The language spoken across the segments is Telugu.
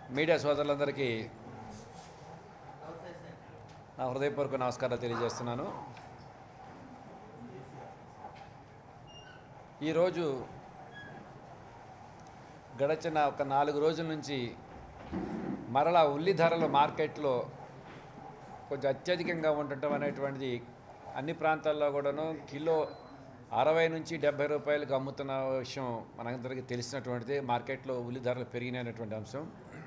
మీడియా సోదరులందరికీ నా హృదయపూర్వక నమస్కారాలు తెలియజేస్తున్నాను ఈరోజు గడచిన ఒక నాలుగు రోజుల నుంచి మరలా ఉల్లి ధరలు మార్కెట్లో కొంచెం అత్యధికంగా ఉండటం అనేటువంటిది అన్ని ప్రాంతాల్లో కూడాను కిలో అరవై నుంచి డెబ్బై రూపాయలకు అమ్ముతున్న విషయం మనందరికీ తెలిసినటువంటిది మార్కెట్లో ఉల్లి ధరలు పెరిగినటువంటి అంశం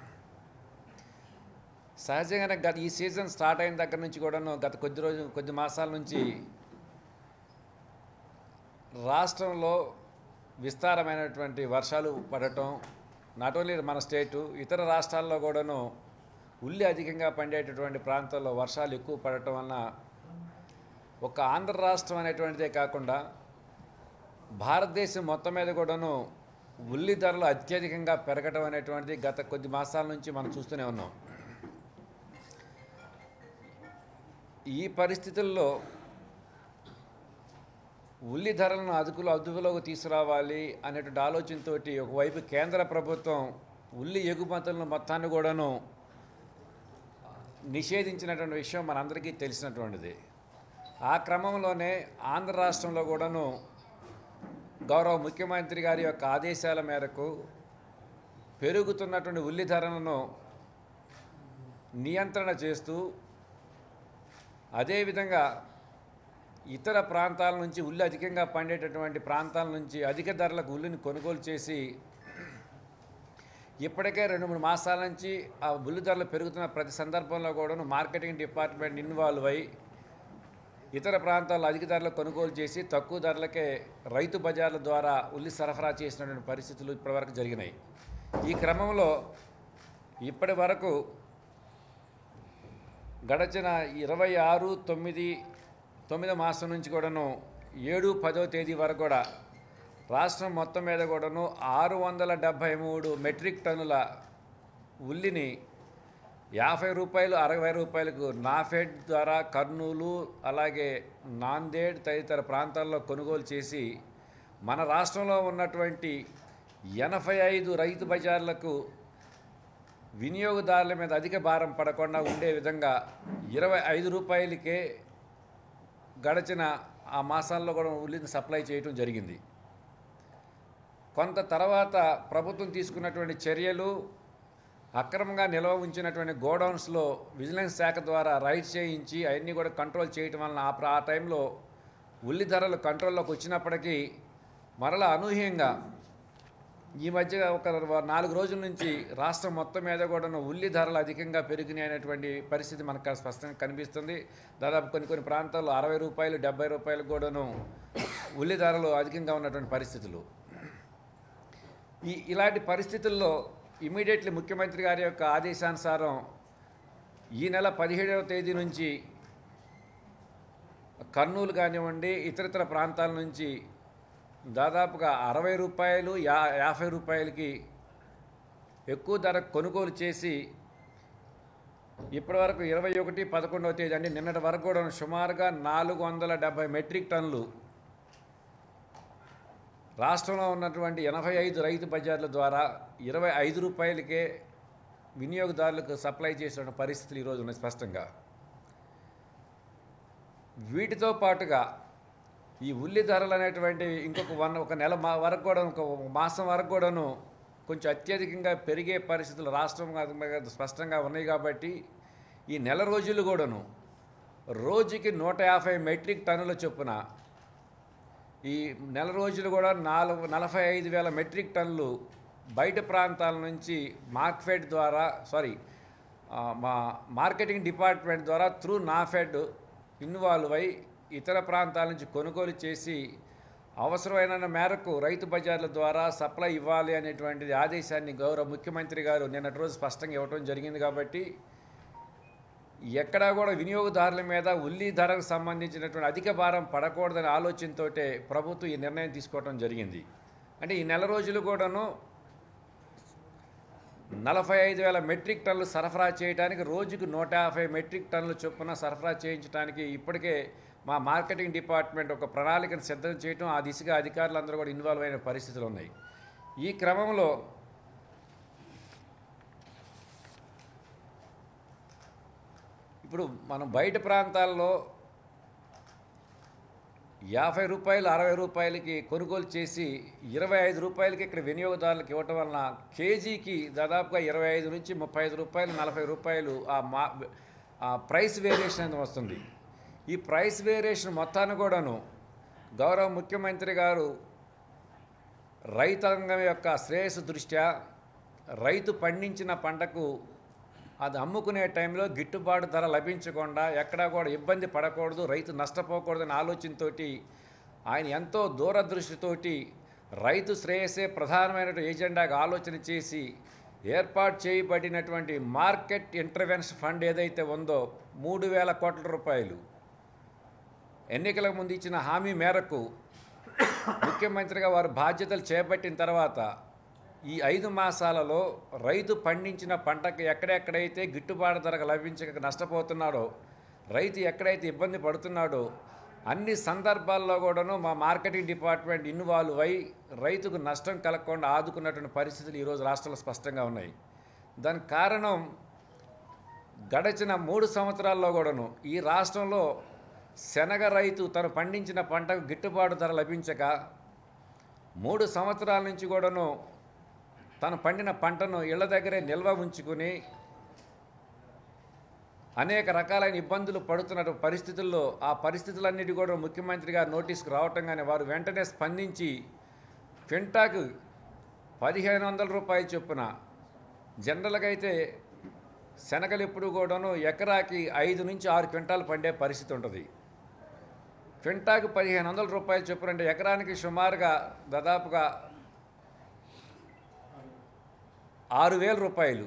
సహజంగానే గత ఈ సీజన్ స్టార్ట్ అయిన దగ్గర నుంచి కూడాను గత కొద్ది రోజు కొద్ది మాసాల నుంచి రాష్ట్రంలో విస్తారమైనటువంటి వర్షాలు పడటం నాట్ ఓన్లీ మన స్టేటు ఇతర రాష్ట్రాల్లో కూడాను ఉల్లి అధికంగా పండేటటువంటి ప్రాంతాల్లో వర్షాలు ఎక్కువ పడటం వలన ఒక ఆంధ్ర రాష్ట్రం అనేటువంటిదే కాకుండా భారతదేశం మొత్తం మీద కూడాను ఉల్లి ధరలు అత్యధికంగా పెరగటం అనేటువంటిది గత కొద్ది మాసాల నుంచి మనం చూస్తూనే ఉన్నాం ఈ పరిస్థితుల్లో ఉల్లి ధరలను అదుపులో అదుపులోకి తీసుకురావాలి అనేటువంటి ఆలోచనతో ఒకవైపు కేంద్ర ప్రభుత్వం ఉల్లి ఎగుమతులను మొత్తాన్ని కూడాను నిషేధించినటువంటి విషయం మనందరికీ తెలిసినటువంటిది ఆ క్రమంలోనే ఆంధ్ర రాష్ట్రంలో కూడాను గౌరవ ముఖ్యమంత్రి గారి యొక్క ఆదేశాల మేరకు పెరుగుతున్నటువంటి ఉల్లి ధరలను నియంత్రణ చేస్తూ అదేవిధంగా ఇతర ప్రాంతాల నుంచి ఉల్లి అధికంగా పండేటటువంటి ప్రాంతాల నుంచి అధిక ధరలకు ఉల్లిని కొనుగోలు చేసి ఇప్పటికే రెండు మూడు మాసాల నుంచి ఆ ఉల్లి ధరలు పెరుగుతున్న ప్రతి సందర్భంలో కూడాను మార్కెటింగ్ డిపార్ట్మెంట్ ఇన్వాల్వ్ అయి ఇతర ప్రాంతాల్లో అధిక ధరలు కొనుగోలు చేసి తక్కువ ధరలకే రైతు బజార్ల ద్వారా ఉల్లి సరఫరా చేసినటువంటి పరిస్థితులు ఇప్పటివరకు జరిగినాయి ఈ క్రమంలో ఇప్పటి వరకు గడచిన ఇరవై ఆరు తొమ్మిది తొమ్మిదో మాసం నుంచి కూడాను ఏడు పదో తేదీ వరకు కూడా రాష్ట్రం మొత్తం మీద కూడాను ఆరు వందల డెబ్భై మూడు మెట్రిక్ టన్నుల ఉల్లిని యాభై రూపాయలు అరవై రూపాయలకు నాఫెడ్ ద్వారా కర్నూలు అలాగే నాందేడ్ తదితర ప్రాంతాల్లో కొనుగోలు చేసి మన రాష్ట్రంలో ఉన్నటువంటి ఎనభై ఐదు రైతు బజార్లకు వినియోగదారుల మీద అధిక భారం పడకుండా ఉండే విధంగా ఇరవై ఐదు రూపాయలకే గడచిన ఆ మాసాల్లో కూడా ఉల్లిని సప్లై చేయటం జరిగింది కొంత తర్వాత ప్రభుత్వం తీసుకున్నటువంటి చర్యలు అక్రమంగా నిల్వ ఉంచినటువంటి గోడౌన్స్లో విజిలెన్స్ శాఖ ద్వారా రైడ్ చేయించి అవన్నీ కూడా కంట్రోల్ చేయటం వలన ఆ ప్ర- ఆ టైంలో ఉల్లి ధరలు కంట్రోల్లోకి వచ్చినప్పటికీ మరలా అనూహ్యంగా ఈ మధ్య ఒక నాలుగు రోజుల నుంచి రాష్ట్రం మొత్తం మీద కూడా ఉల్లి ధరలు అధికంగా పెరిగినాయి అనేటువంటి పరిస్థితి మనకు స్పష్టంగా కనిపిస్తుంది దాదాపు కొన్ని కొన్ని ప్రాంతాల్లో అరవై రూపాయలు డెబ్బై రూపాయలకు కూడాను ఉల్లి ధరలు అధికంగా ఉన్నటువంటి పరిస్థితులు ఈ ఇలాంటి పరిస్థితుల్లో ఇమీడియట్లీ ముఖ్యమంత్రి గారి యొక్క ఆదేశానుసారం ఈ నెల పదిహేడవ తేదీ నుంచి కర్నూలు కానివ్వండి ఇతరితర ప్రాంతాల నుంచి దాదాపుగా అరవై రూపాయలు యా యాభై రూపాయలకి ఎక్కువ ధర కొనుగోలు చేసి ఇప్పటివరకు ఇరవై ఒకటి పదకొండవ తేదీ అంటే నిన్నటి వరకు కూడా సుమారుగా నాలుగు వందల డెబ్బై మెట్రిక్ టన్నులు రాష్ట్రంలో ఉన్నటువంటి ఎనభై ఐదు రైతు బజార్ల ద్వారా ఇరవై ఐదు రూపాయలకే వినియోగదారులకు సప్లై చేసిన పరిస్థితులు ఈరోజు ఉన్నాయి స్పష్టంగా వీటితో పాటుగా ఈ ఉల్లి ధరలు అనేటువంటివి ఇంకొక వన్ ఒక నెల మా వరకు కూడా ఒక మాసం వరకు కూడాను కొంచెం అత్యధికంగా పెరిగే పరిస్థితులు రాష్ట్రం మీద స్పష్టంగా ఉన్నాయి కాబట్టి ఈ నెల రోజులు కూడాను రోజుకి నూట యాభై మెట్రిక్ టన్నుల చొప్పున ఈ నెల రోజులు కూడా నాలుగు నలభై ఐదు వేల మెట్రిక్ టన్నులు బయట ప్రాంతాల నుంచి మార్క్ఫెడ్ ద్వారా సారీ ఆ, మా మార్కెటింగ్ డిపార్ట్మెంట్ ద్వారా త్రూ నాఫెడ్ ఇన్వాల్వ్ అయి ఇతర ప్రాంతాల నుంచి కొనుగోలు చేసి అవసరమైన మేరకు రైతు బజార్ల ద్వారా సప్లై ఇవ్వాలి అనేటువంటిది ఆదేశాన్ని గౌరవ ముఖ్యమంత్రి గారు నిన్నటి రోజు స్పష్టంగా ఇవ్వడం జరిగింది కాబట్టి ఎక్కడా కూడా వినియోగదారుల మీద ఉల్లి ధరకు సంబంధించినటువంటి అధిక భారం పడకూడదనే ఆలోచనతోటే ప్రభుత్వం ఈ నిర్ణయం తీసుకోవడం జరిగింది అంటే ఈ నెల రోజులు కూడాను నలభై ఐదు వేల మెట్రిక్ టన్నులు సరఫరా చేయడానికి రోజుకు నూట యాభై మెట్రిక్ టన్నుల చొప్పున సరఫరా చేయించడానికి ఇప్పటికే మా మార్కెటింగ్ డిపార్ట్మెంట్ ఒక ప్రణాళికను సిద్ధం చేయటం ఆ దిశగా అధికారులందరూ కూడా ఇన్వాల్వ్ అయిన పరిస్థితులు ఉన్నాయి ఈ క్రమంలో ఇప్పుడు మనం బయట ప్రాంతాల్లో యాభై రూపాయలు అరవై రూపాయలకి కొనుగోలు చేసి ఇరవై ఐదు రూపాయలకి ఇక్కడ వినియోగదారులకు ఇవ్వటం వలన కేజీకి దాదాపుగా ఇరవై ఐదు నుంచి ముప్పై ఐదు రూపాయలు నలభై రూపాయలు ఆ మా ఆ ప్రైస్ వేరియేషన్ అనేది వస్తుంది ఈ ప్రైస్ వేరియేషన్ మొత్తాన్ని కూడాను గౌరవ ముఖ్యమంత్రి గారు రైతాంగం యొక్క శ్రేయస్సు దృష్ట్యా రైతు పండించిన పంటకు అది అమ్ముకునే టైంలో గిట్టుబాటు ధర లభించకుండా ఎక్కడా కూడా ఇబ్బంది పడకూడదు రైతు నష్టపోకూడదనే ఆలోచనతోటి ఆయన ఎంతో దూరదృష్టితోటి రైతు శ్రేయస్సే ప్రధానమైన ఏజెండాగా ఆలోచన చేసి ఏర్పాటు చేయబడినటువంటి మార్కెట్ ఇంటర్వెన్స్ ఫండ్ ఏదైతే ఉందో మూడు వేల కోట్ల రూపాయలు ఎన్నికలకు ముందు ఇచ్చిన హామీ మేరకు ముఖ్యమంత్రిగా వారు బాధ్యతలు చేపట్టిన తర్వాత ఈ ఐదు మాసాలలో రైతు పండించిన పంటకు ఎక్కడెక్కడైతే గిట్టుబాటు ధరకు లభించక నష్టపోతున్నాడో రైతు ఎక్కడైతే ఇబ్బంది పడుతున్నాడో అన్ని సందర్భాల్లో కూడాను మా మార్కెటింగ్ డిపార్ట్మెంట్ ఇన్వాల్వ్ అయి రైతుకు నష్టం కలగకుండా ఆదుకున్నటువంటి పరిస్థితులు ఈరోజు రాష్ట్రంలో స్పష్టంగా ఉన్నాయి దానికి కారణం గడచిన మూడు సంవత్సరాల్లో కూడాను ఈ రాష్ట్రంలో శనగ రైతు తను పండించిన పంటకు గిట్టుబాటు ధర లభించక మూడు సంవత్సరాల నుంచి కూడాను తను పండిన పంటను ఇళ్ల దగ్గరే నిల్వ ఉంచుకుని అనేక రకాలైన ఇబ్బందులు పడుతున్న పరిస్థితుల్లో ఆ పరిస్థితులన్నిటి కూడా ముఖ్యమంత్రి గారు నోటీస్కి రావటం కానీ వారు వెంటనే స్పందించి క్వింటాకు పదిహేను వందల రూపాయలు చొప్పున జనరల్గా అయితే శనగలు ఎప్పుడు కూడాను ఎకరాకి ఐదు నుంచి ఆరు క్వింటాలు పండే పరిస్థితి ఉంటుంది క్వింటాకు పదిహేను వందల రూపాయలు చొప్పున అంటే ఎకరానికి సుమారుగా దాదాపుగా ఆరు వేల రూపాయలు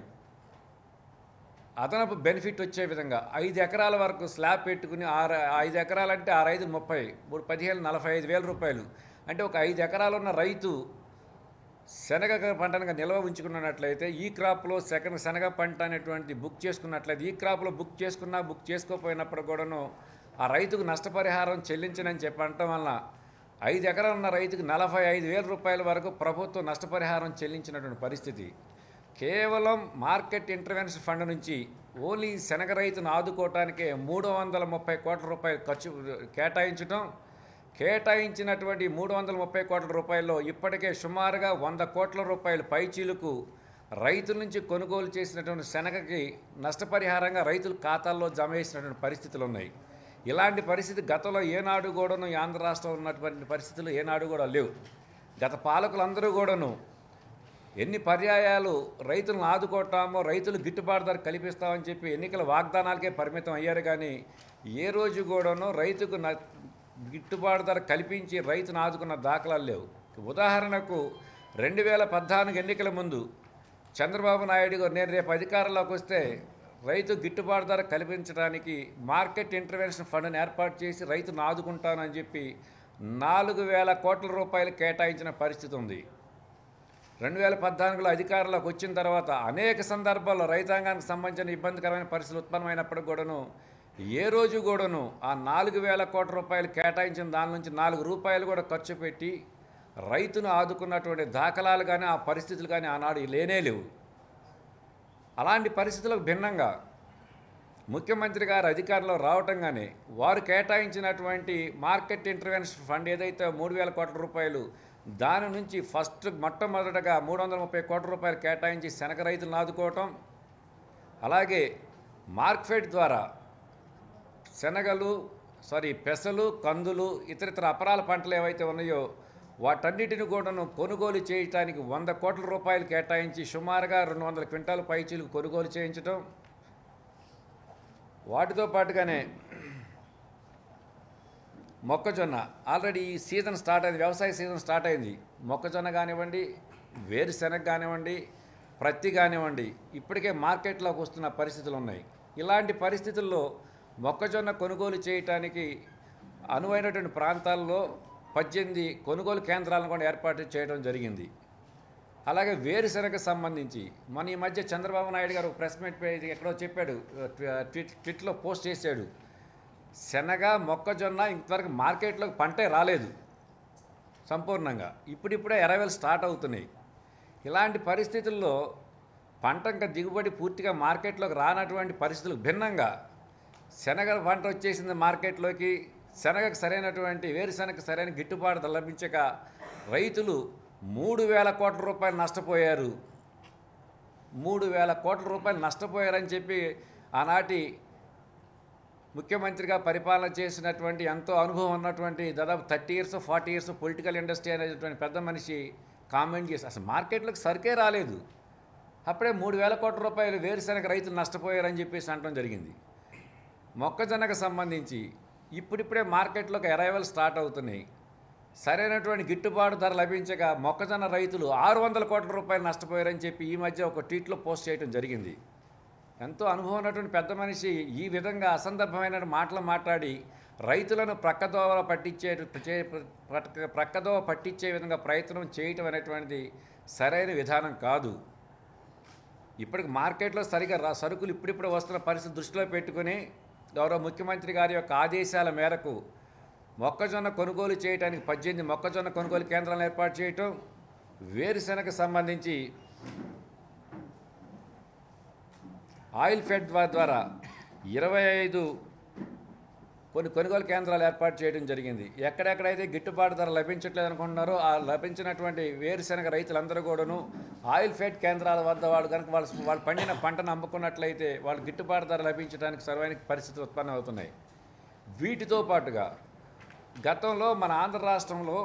అదనపు బెనిఫిట్ వచ్చే విధంగా ఐదు ఎకరాల వరకు స్లాబ్ పెట్టుకుని ఆరు ఐదు ఎకరాలంటే ఆరు ఐదు ముప్పై మూడు పదిహేను నలభై ఐదు వేల రూపాయలు అంటే ఒక ఐదు ఎకరాలు ఉన్న రైతు శనగ పంటను నిల్వ ఉంచుకున్నట్లయితే ఈ క్రాప్లో సెకండ్ శనగ పంట అనేటువంటి బుక్ చేసుకున్నట్లయితే ఈ క్రాప్లో బుక్ చేసుకున్నా బుక్ చేసుకోకపోయినప్పుడు కూడాను ఆ రైతుకు నష్టపరిహారం చెల్లించనని చెప్పి అనటం వలన ఐదు ఎకరాలు ఉన్న రైతుకు నలభై ఐదు వేల రూపాయల వరకు ప్రభుత్వం నష్టపరిహారం చెల్లించినటువంటి పరిస్థితి కేవలం మార్కెట్ ఇంటర్వెన్స్ ఫండ్ నుంచి ఓన్లీ శనగ రైతును ఆదుకోవటానికే మూడు వందల ముప్పై కోట్ల రూపాయలు ఖర్చు కేటాయించడం కేటాయించినటువంటి మూడు వందల ముప్పై కోట్ల రూపాయల్లో ఇప్పటికే సుమారుగా వంద కోట్ల రూపాయల పైచీలకు రైతుల నుంచి కొనుగోలు చేసినటువంటి శనగకి నష్టపరిహారంగా రైతుల ఖాతాల్లో జమ చేసినటువంటి పరిస్థితులు ఉన్నాయి ఇలాంటి పరిస్థితి గతంలో ఏనాడు కూడాను ఈ ఆంధ్ర రాష్ట్రంలో ఉన్నటువంటి పరిస్థితులు ఏనాడు కూడా లేవు గత పాలకులందరూ కూడాను ఎన్ని పర్యాయాలు రైతులను ఆదుకోవటామో రైతులు గిట్టుబాటు ధర కల్పిస్తామని చెప్పి ఎన్నికల వాగ్దానాలకే పరిమితం అయ్యారు కానీ ఏ రోజు కూడాను రైతుకు న- గిట్టుబాటు ధర కల్పించి రైతును ఆదుకున్న దాఖలాలు లేవు ఉదాహరణకు రెండు వేల పద్నాలుగు ఎన్నికల ముందు చంద్రబాబు నాయుడు గారు నేను రేపు అధికారంలోకి వస్తే రైతు గిట్టుబాటు ధర కల్పించడానికి మార్కెట్ ఇంటర్వెన్షన్ ఫండ్ని ఏర్పాటు చేసి రైతును ఆదుకుంటానని చెప్పి నాలుగు వేల కోట్ల రూపాయలు కేటాయించిన పరిస్థితి ఉంది రెండు వేల పద్నాలుగులో అధికారంలోకి వచ్చిన తర్వాత అనేక సందర్భాల్లో రైతాంగానికి సంబంధించిన ఇబ్బందికరమైన పరిస్థితులు ఉత్పన్నమైనప్పటికి కూడాను ఏ రోజు కూడాను ఆ నాలుగు వేల కోట్ల రూపాయలు కేటాయించిన దాని నుంచి నాలుగు రూపాయలు కూడా ఖర్చు పెట్టి రైతును ఆదుకున్నటువంటి దాఖలాలు కానీ ఆ పరిస్థితులు కానీ ఆనాడు లేనే లేవు అలాంటి పరిస్థితులకు భిన్నంగా ముఖ్యమంత్రి గారు అధికారంలో రావటంగానే వారు కేటాయించినటువంటి మార్కెట్ ఇంటర్వెన్స్ ఫండ్ ఏదైతే మూడు వేల కోట్ల రూపాయలు దాని నుంచి ఫస్ట్ మొట్టమొదటగా మూడు వందల ముప్పై కోట్ల రూపాయలు కేటాయించి శనగ రైతులను ఆదుకోవటం అలాగే మార్క్ఫెడ్ ద్వారా శనగలు సారీ పెసలు కందులు ఇతరితర అపరాల పంటలు ఏవైతే ఉన్నాయో వాటన్నిటిని కూడాను కొనుగోలు చేయటానికి వంద కోట్ల రూపాయలు కేటాయించి సుమారుగా రెండు వందల క్వింటాల పైచీలకు కొనుగోలు చేయించడం వాటితో పాటుగానే మొక్కజొన్న ఆల్రెడీ ఈ సీజన్ స్టార్ట్ అయింది వ్యవసాయ సీజన్ స్టార్ట్ అయింది మొక్కజొన్న కానివ్వండి వేరుశెనగ కానివ్వండి ప్రత్తి కానివ్వండి ఇప్పటికే మార్కెట్లోకి వస్తున్న పరిస్థితులు ఉన్నాయి ఇలాంటి పరిస్థితుల్లో మొక్కజొన్న కొనుగోలు చేయటానికి అనువైనటువంటి ప్రాంతాల్లో పద్దెనిమిది కొనుగోలు కేంద్రాలను కూడా ఏర్పాటు చేయడం జరిగింది అలాగే వేరుశెనగకు సంబంధించి మన ఈ మధ్య చంద్రబాబు నాయుడు గారు ఒక ప్రెస్ మీట్ పే- ఎక్కడో చెప్పాడు ట్విట్ ట్విట్లో పోస్ట్ చేశాడు శనగ మొక్కజొన్న ఇంతవరకు మార్కెట్లోకి పంటే రాలేదు సంపూర్ణంగా ఇప్పుడిప్పుడే ఎరవేలు స్టార్ట్ అవుతున్నాయి ఇలాంటి పరిస్థితుల్లో పంట ఇంకా దిగుబడి పూర్తిగా మార్కెట్లోకి రానటువంటి పరిస్థితులకు భిన్నంగా శనగ పంట వచ్చేసింది మార్కెట్లోకి శనగకు సరైనటువంటి వేరుశనగకు సరైన గిట్టుబాటు ధర లభించక రైతులు మూడు వేల కోట్ల రూపాయలు నష్టపోయారు మూడు వేల కోట్ల రూపాయలు నష్టపోయారని చెప్పి ఆనాటి ముఖ్యమంత్రిగా పరిపాలన చేసినటువంటి ఎంతో అనుభవం ఉన్నటువంటి దాదాపు thirty years forty years political industry అనేటువంటి పెద్ద మనిషి కామెంట్ చేసి అసలు మార్కెట్లోకి సరికే రాలేదు అప్పుడే మూడు వేల కోట్ల రూపాయలు వేరుశనగ రైతులు నష్టపోయారని చెప్పేసి అనడం జరిగింది మొక్కజొన్నకు సంబంధించి ఇప్పుడిప్పుడే మార్కెట్లోకి అరైవల్ స్టార్ట్ అవుతున్నాయి సరైనటువంటి గిట్టుబాటు ధర లభించక మొక్కజొన్న రైతులు ఆరు వందల కోట్ల రూపాయలు నష్టపోయారని చెప్పి ఈ మధ్య ఒక ట్వీట్లో పోస్ట్ చేయడం జరిగింది ఎంతో అనుభవం ఉన్నటువంటి పెద్ద మనిషి ఈ విధంగా అసందర్భమైన మాటలు మాట్లాడి రైతులను ప్రక్కదోవ పట్టించే చే- ప్రక్క- ప్రక్కదోవ పట్టించే విధంగా ప్రయత్నం చేయటం అనేటువంటిది సరైన విధానం కాదు ఇప్పటికి మార్కెట్లో సరిగా రా- సరుకులు ఇప్పుడిప్పుడు వస్తున్న పరిస్థితి దృష్టిలో పెట్టుకుని గౌరవ ముఖ్యమంత్రి గారి యొక్క ఆదేశాల మేరకు మొక్కజొన్న కొనుగోలు చేయడానికి పద్దెనిమిది మొక్కజొన్న కొనుగోలు కేంద్రాలను ఏర్పాటు చేయటం వేరుశెనగకు సంబంధించి ఆయిల్ ఫెడ్ ద్వా- ద్వారా ఇరవై ఐదు కొన్ని కొనుగోలు కేంద్రాలు ఏర్పాటు చేయడం జరిగింది ఎక్కడెక్కడైతే గిట్టుబాటు ధర లభించట్లేదు అనుకుంటున్నారో ఆ లభించినటువంటి వేరుశెనగ రైతులందరూ కూడాను ఆయిల్ ఫెడ్ కేంద్రాల వద్ద వాళ్ళు కనుక వాళ్ళు వాళ్ళు పండిన పంటను అమ్ముకున్నట్లయితే వాళ్ళు గిట్టుబాటు ధర లభించడానికి సర్వైన పరిస్థితులు ఉత్పన్నం అవుతున్నాయి వీటితో పాటుగా గతంలో మన ఆంధ్ర రాష్ట్రంలో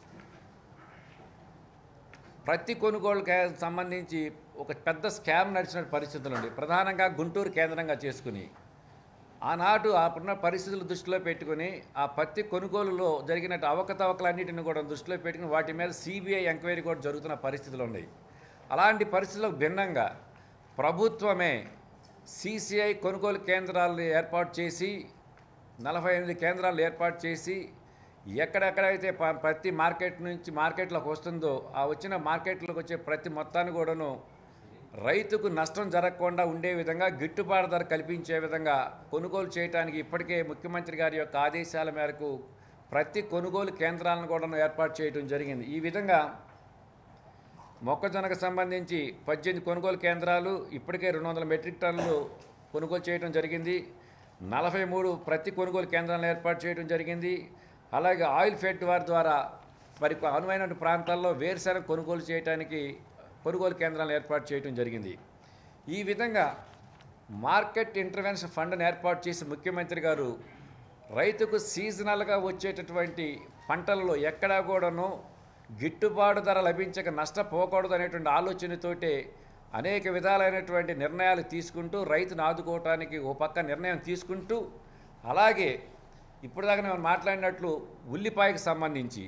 ప్రతి కొనుగోలుకి సంబంధించి ఒక పెద్ద స్కామ్ నడిచిన పరిస్థితులు ఉంది ప్రధానంగా గుంటూరు కేంద్రంగా చేసుకుని ఆనాడు అప్పుడున్న పరిస్థితులు దృష్టిలో పెట్టుకుని ఆ పత్తి కొనుగోలులో జరిగిన అవకతవకలన్నిటిని కూడా దృష్టిలో పెట్టుకుని వాటి మీద సిబిఐ ఎంక్వైరీ కూడా జరుగుతున్న పరిస్థితులు ఉన్నాయి అలాంటి పరిస్థితులకు భిన్నంగా ప్రభుత్వమే సిసిఐ కొనుగోలు కేంద్రాలను ఏర్పాటు చేసి నలభై ఎనిమిది కేంద్రాలు ఏర్పాటు చేసి ఎక్కడెక్కడైతే ప- ప్రతి మార్కెట్ నుంచి మార్కెట్లోకి వస్తుందో ఆ వచ్చిన మార్కెట్లోకి వచ్చే ప్రతి మొత్తాన్ని కూడాను రైతుకు నష్టం జరగకుండా ఉండే విధంగా గిట్టుబాటు ధర కల్పించే విధంగా కొనుగోలు చేయడానికి ఇప్పటికే ముఖ్యమంత్రి గారి యొక్క ఆదేశాల మేరకు ప్రతి కొనుగోలు కేంద్రాలను కూడా ఏర్పాటు చేయడం జరిగింది ఈ విధంగా మొక్కజొన్నకు సంబంధించి పద్దెనిమిది కొనుగోలు కేంద్రాలు ఇప్పటికే రెండు వందల మెట్రిక్ టన్నులు కొనుగోలు చేయడం జరిగింది నలభై మూడు ప్రతి కొనుగోలు కేంద్రాలను ఏర్పాటు చేయడం జరిగింది అలాగే ఆయిల్ ఫెడ్ వారి ద్వారా మరి అనువైన ప్రాంతాల్లో వేరుశెనగ కొనుగోలు చేయడానికి కొనుగోలు కేంద్రాలను ఏర్పాటు చేయడం జరిగింది ఈ విధంగా మార్కెట్ ఇంటర్వెన్షన్ ఫండ్ని ఏర్పాటు చేసి ముఖ్యమంత్రి గారు రైతుకు సీజనల్గా వచ్చేటటువంటి పంటలలో ఎక్కడా కూడాను గిట్టుబాటు ధర లభించక నష్టపోకూడదు అనేటువంటి ఆలోచనతోటే అనేక విధాలైనటువంటి నిర్ణయాలు తీసుకుంటూ రైతును ఆదుకోవటానికి ఓ పక్క నిర్ణయం తీసుకుంటూ అలాగే ఇప్పుడు దాకా నేను మాట్లాడినట్లు ఉల్లిపాయకు సంబంధించి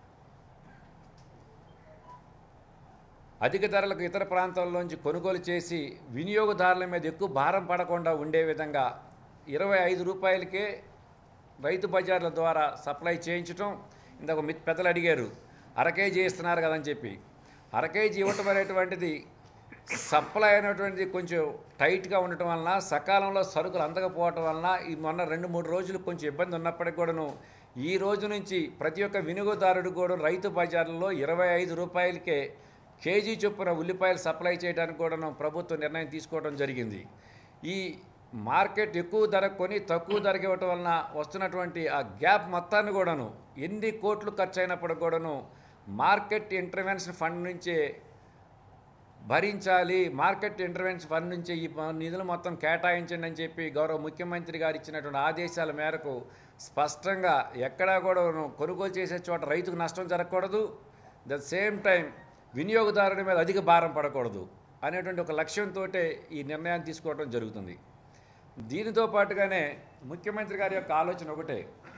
అధిక ధరలకు ఇతర ప్రాంతాల్లోంచి కొనుగోలు చేసి వినియోగదారుల మీద ఎక్కువ భారం పడకుండా ఉండే విధంగా ఇరవై ఐదు రూపాయలకే రైతు బజార్ల ద్వారా సప్లై చేయించటం ఇందాక మీ పెద్దలు అడిగారు అర కేజీ ఇస్తున్నారు కదని చెప్పి అర కేజీ ఇవ్వటం అనేటువంటిది సప్లై అయినటువంటిది కొంచెం టైట్గా ఉండటం వలన సకాలంలో సరుకులు అందకపోవటం వలన ఈ మొన్న రెండు మూడు రోజులు కొంచెం ఇబ్బంది ఉన్నప్పటికీ కూడాను ఈ రోజు నుంచి ప్రతి ఒక్క వినియోగదారుడు కూడా రైతు బజార్లలో ఇరవై ఐదు రూపాయలకే కేజీ చొప్పున ఉల్లిపాయలు సప్లై చేయడానికి కూడాను ప్రభుత్వం నిర్ణయం తీసుకోవడం జరిగింది ఈ మార్కెట్ ఎక్కువ ధర కొని తక్కువ ధరకి ఇవ్వటం వలన వస్తున్నటువంటి ఆ గ్యాప్ మొత్తాన్ని కూడాను ఎన్ని కోట్లు ఖర్చు అయినప్పుడు కూడాను మార్కెట్ ఇంటర్వెన్షన్ ఫండ్ నుంచే భరించాలి మార్కెట్ ఇంటర్వెన్షన్ ఫండ్ నుంచి ఈ ప- నిధులు మొత్తం కేటాయించండి అని చెప్పి గౌరవ ముఖ్యమంత్రి గారు ఇచ్చినటువంటి ఆదేశాల మేరకు స్పష్టంగా ఎక్కడా కూడా కొనుగోలు చేసే చోట రైతుకు నష్టం జరగకూడదు ద సేమ్ టైం వినియోగదారుడి మీద అధిక భారం పడకూడదు అనేటువంటి ఒక లక్ష్యంతో ఈ నిర్ణయాన్ని తీసుకోవడం జరుగుతుంది దీనితో పాటుగానే ముఖ్యమంత్రి గారి యొక్క ఆలోచన ఒకటే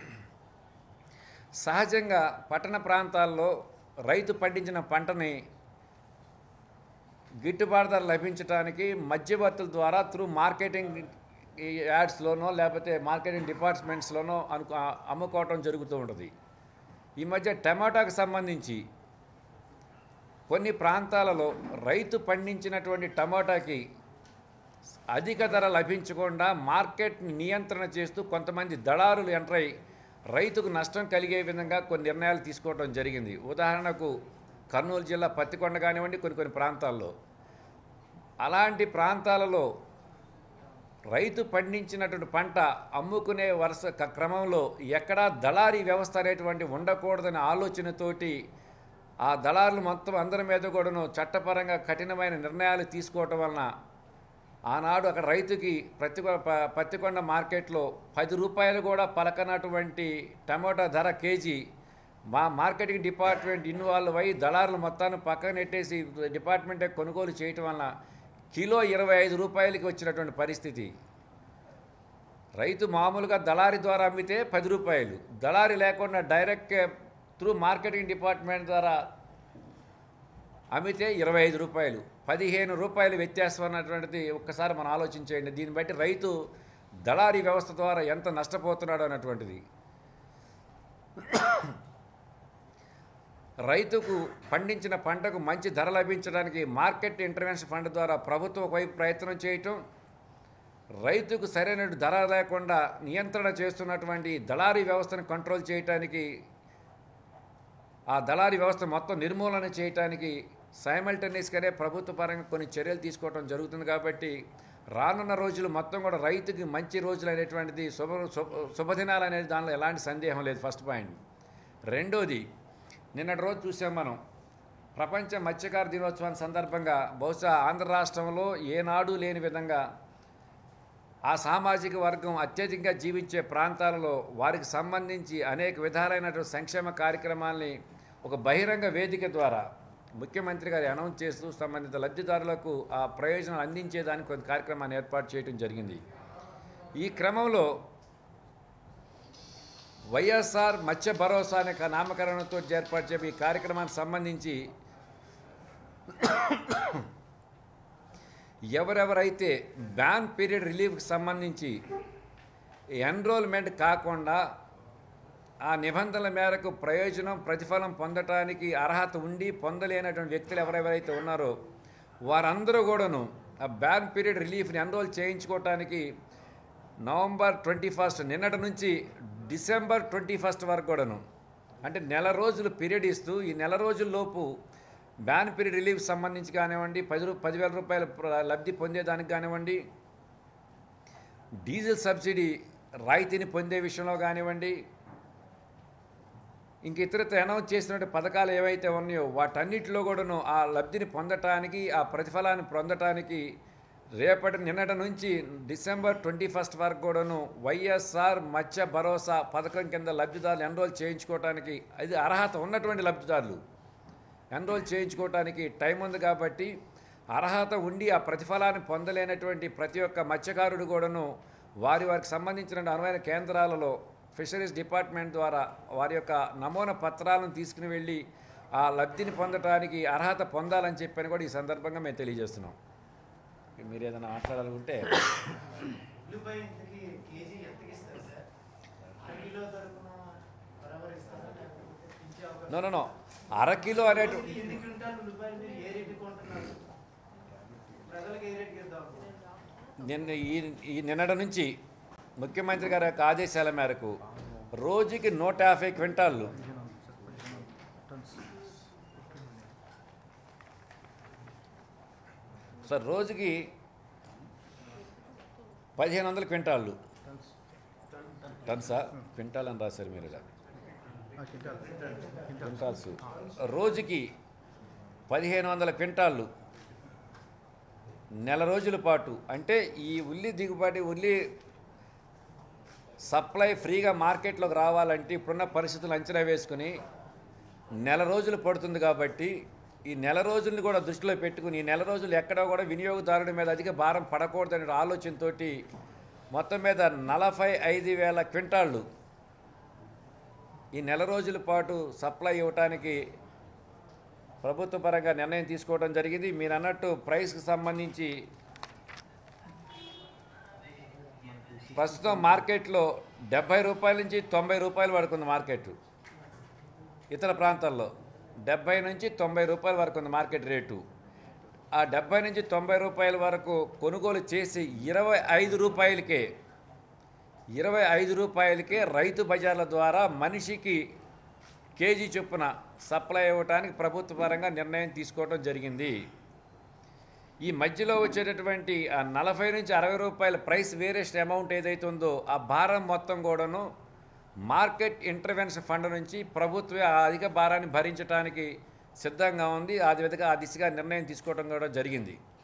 సహజంగా పట్టణ ప్రాంతాల్లో రైతు పండించిన పంటని గిట్టుబాటు ధర లభించడానికి మధ్యవర్తుల ద్వారా త్రూ మార్కెటింగ్ ఈ యాడ్స్లోనో లేకపోతే మార్కెటింగ్ డిపార్ట్మెంట్స్లోనో అను అమ్ముకోవటం జరుగుతూ ఉంటుంది ఈ మధ్య టమాటాకు సంబంధించి కొన్ని ప్రాంతాలలో రైతు పండించినటువంటి టమాటాకి అధిక ధర లభించకుండా మార్కెట్ నియంత్రణ చేస్తూ కొంతమంది దళారులు ఎంటర్ అయి రైతుకు నష్టం కలిగే విధంగా కొన్ని నిర్ణయాలు తీసుకోవడం జరిగింది ఉదాహరణకు కర్నూలు జిల్లా పత్తికొండ కానివ్వండి కొన్ని కొన్ని ప్రాంతాల్లో అలాంటి ప్రాంతాలలో రైతు పండించినటువంటి పంట అమ్ముకునే వరుస క- క్రమంలో ఎక్కడా దళారీ వ్యవస్థ అనేటువంటి ఉండకూడదనే ఆలోచనతోటి ఆ దళారులు మొత్తం అందరి మీద కూడాను చట్టపరంగా కఠినమైన నిర్ణయాలు తీసుకోవటం వలన ఆనాడు అక్కడ రైతుకి ప్రతి ప- పత్తికొండ మార్కెట్లో పది రూపాయలు కూడా పలకనటువంటి టమాటా ధర కేజీ మా మార్కెటింగ్ డిపార్ట్మెంట్ ఇన్వాల్వ్ అయ్యి దళారులు మొత్తాన్ని పక్కన నెట్టేసి డిపార్ట్మెంటే కొనుగోలు చేయటం వలన కిలో ఇరవై ఐదు రూపాయలకి వచ్చినటువంటి పరిస్థితి రైతు మామూలుగా దళారి ద్వారా అమ్మితే పది రూపాయలు దళారి లేకుండా డైరెక్ట్ త్రూ మార్కెటింగ్ డిపార్ట్మెంట్ ద్వారా అమ్మితే ఇరవై ఐదు రూపాయలు పదిహేను రూపాయలు వ్యత్యాసం అన్నటువంటిది ఒక్కసారి మనం ఆలోచించేయండి దీన్ని బట్టి రైతు దళారీ వ్యవస్థ ద్వారా ఎంత నష్టపోతున్నాడు అన్నటువంటిది రైతుకు పండించిన పంటకు మంచి ధర లభించడానికి మార్కెట్ ఇంటర్వెన్షన్ ఫండ్ ద్వారా ప్రభుత్వం ఒకవైపు ప్రయత్నం చేయటం రైతుకు సరైన ధర లేకుండా నియంత్రణ చేస్తున్నటువంటి దళారీ వ్యవస్థను కంట్రోల్ చేయటానికి ఆ దళారీ వ్యవస్థ మొత్తం నిర్మూలన చేయటానికి సైమల్టేనియస్గానే ప్రభుత్వ పరంగా కొన్ని చర్యలు తీసుకోవడం జరుగుతుంది కాబట్టి రానున్న రోజులు మొత్తం కూడా రైతుకి మంచి రోజులు అనేటువంటిది శుభ శుభ శుభదినాలు అనేది దానిలో ఎలాంటి సందేహం లేదు ఫస్ట్ పాయింట్ రెండోది నిన్నటి రోజు చూసాం మనం ప్రపంచ మత్స్యకార దినోత్సవాన్ని సందర్భంగా బహుశా ఆంధ్ర రాష్ట్రంలో ఏనాడు లేని విధంగా ఆ సామాజిక వర్గం అత్యధికంగా జీవించే ప్రాంతాలలో వారికి సంబంధించి అనేక విధాలైనటువంటి సంక్షేమ కార్యక్రమాల్ని ఒక బహిరంగ వేదిక ద్వారా ముఖ్యమంత్రి గారు అనౌన్స్ చేస్తూ సంబంధిత లబ్ధిదారులకు ఆ ప్రయోజనం అందించేదానికి కొంత కార్యక్రమాన్ని ఏర్పాటు చేయడం జరిగింది ఈ క్రమంలో వైఎస్ఆర్ మత్స్య భరోసా అనే క- నామకరణంతో ఏర్పాటు చేపి ఈ కార్యక్రమానికి సంబంధించి ఎవరెవరైతే బ్యాన్ పీరియడ్ రిలీఫ్కి సంబంధించి ఎన్రోల్మెంట్ కాకుండా ఆ నిబంధనల మేరకు ప్రయోజనం ప్రతిఫలం పొందటానికి అర్హత ఉండి పొందలేనటువంటి వ్యక్తులు ఎవరెవరైతే ఉన్నారో వారందరూ కూడాను ఆ బ్యాన్ పీరియడ్ రిలీఫ్ని ఎన్రోల్ చేయించుకోవటానికి నవంబర్ ట్వంటీ ఫస్ట్ నిన్నటి నుంచి డిసెంబర్ ట్వంటీ ఫస్ట్ వరకు కూడాను అంటే నెల రోజులు పీరియడ్ ఇస్తూ ఈ నెల రోజుల్లోపు బ్యాన్ పీరియడ్ రిలీఫ్ సంబంధించి కానివ్వండి పది రూ పదివేల రూపాయల ప్ర- లబ్ధి పొందేదానికి కానివ్వండి డీజిల్ సబ్సిడీ రాయితీని పొందే విషయంలో కానివ్వండి ఇంక ఇతరత్ర అనౌన్స్ చేసినటువంటి పథకాలు ఏవైతే ఉన్నాయో వాటన్నిటిలో కూడాను ఆ లబ్ధిని పొందటానికి ఆ ప్రతిఫలాన్ని పొందటానికి రేపటి నిన్నటి నుంచి డిసెంబర్ ట్వంటీ ఫస్ట్ వరకు కూడాను వైఎస్ఆర్ మత్స్య భరోసా పథకం కింద లబ్ధిదారులు ఎన్రోల్ చేయించుకోవటానికి అది అర్హత ఉన్నటువంటి లబ్ధిదారులు ఎన్రోల్ చేయించుకోవటానికి టైం ఉంది కాబట్టి అర్హత ఉండి ఆ ప్రతిఫలాన్ని పొందలేనటువంటి ప్రతి ఒక్క మత్స్యకారుడు కూడాను వారి వారికి సంబంధించిన అనువైన కేంద్రాలలో ఫిషరీస్ డిపార్ట్మెంట్ ద్వారా వారి యొక్క నమూనా పత్రాలను తీసుకుని వెళ్ళి ఆ లబ్ధిని పొందటానికి అర్హత పొందాలని చెప్పని కూడా ఈ సందర్భంగా మేము తెలియజేస్తున్నాం మీరు ఏదైనా మాట్లాడాలనుకుంటే ఉల్లిపాయ ఇంతకి కేజీ ఎంతకి ఇస్తారు సార్ అర కిలో తరపున బరాబర్ ఇస్తారా లేకపోతే పెంచే అవకాశం నో నో నో అరకిలో అనేటు రోజుకి ఎన్ని క్వింటాలు ఉల్లిపాయలు మీరు ఏ రేటు కొంటున్నారు ప్రజలకు ఏ రేటుకి ఇద్దాం అనుకుంటున్నారు? నిన్న ఈ ఈ నిన్నటి నుంచి ముఖ్యమంత్రి గారి యొక్క ఆదేశాల మేరకు రోజుకి నూట యాభై క్వింటాళ్ళు సార్ రోజుకి పదిహేను వందల క్వింటాళ్ళు టన్సా క్వింటాల్ అని రాశారు మీరు ఇలా క్వింటాల్స్ రోజుకి పదిహేను వందల క్వింటాళ్ళు నెల రోజుల పాటు అంటే ఈ ఉల్లి దిగుబడి ఉల్లి సప్లై ఫ్రీగా మార్కెట్లోకి రావాలంటే ఇప్పుడున్న పరిస్థితులు అంచనా వేసుకుని నెల రోజులు పడుతుంది కాబట్టి ఈ నెల రోజుల్ని కూడా దృష్టిలో పెట్టుకుని ఈ నెల రోజులు ఎక్కడా కూడా వినియోగదారుడి మీద అధిక భారం పడకూడదనే ఆలోచనతోటి మొత్తం మీద నలభై ఐదు వేల క్వింటాళ్ళు ఈ నెల రోజుల పాటు సప్లై ఇవ్వటానికి ప్రభుత్వ పరంగా నిర్ణయం తీసుకోవడం జరిగింది మీరు అన్నట్టు ప్రైస్కి సంబంధించి ప్రస్తుతం మార్కెట్లో డెబ్బై రూపాయల నుంచి తొంభై రూపాయల వరకు ఉంది మార్కెట్ ఇతర ప్రాంతాల్లో డెబ్బై నుంచి తొంభై రూపాయల వరకు ఉంది మార్కెట్ రేటు ఆ డెబ్బై నుంచి తొంభై రూపాయల వరకు కొనుగోలు చేసి ఇరవై ఐదు రూపాయలకే ఇరవై ఐదు రూపాయలకే రైతు బజార్ల ద్వారా మనిషికి కేజీ చొప్పున సప్లై ఇవ్వడానికి ప్రభుత్వ పరంగా నిర్ణయం తీసుకోవడం జరిగింది ఈ మధ్యలో వచ్చేటటువంటి ఆ నలభై నుంచి అరవై రూపాయల ప్రైస్ వేరియస్ట్ అమౌంట్ ఏదైతే ఉందో ఆ భారం మొత్తం కూడాను మార్కెట్ ఇంటర్వెన్షన్ ఫండ్ నుంచి ప్రభుత్వే ఆ అధిక భారాన్ని భరించడానికి సిద్ధంగా ఉంది ఆ విధంగా ఆ దిశగా నిర్ణయం తీసుకోవడం కూడా జరిగింది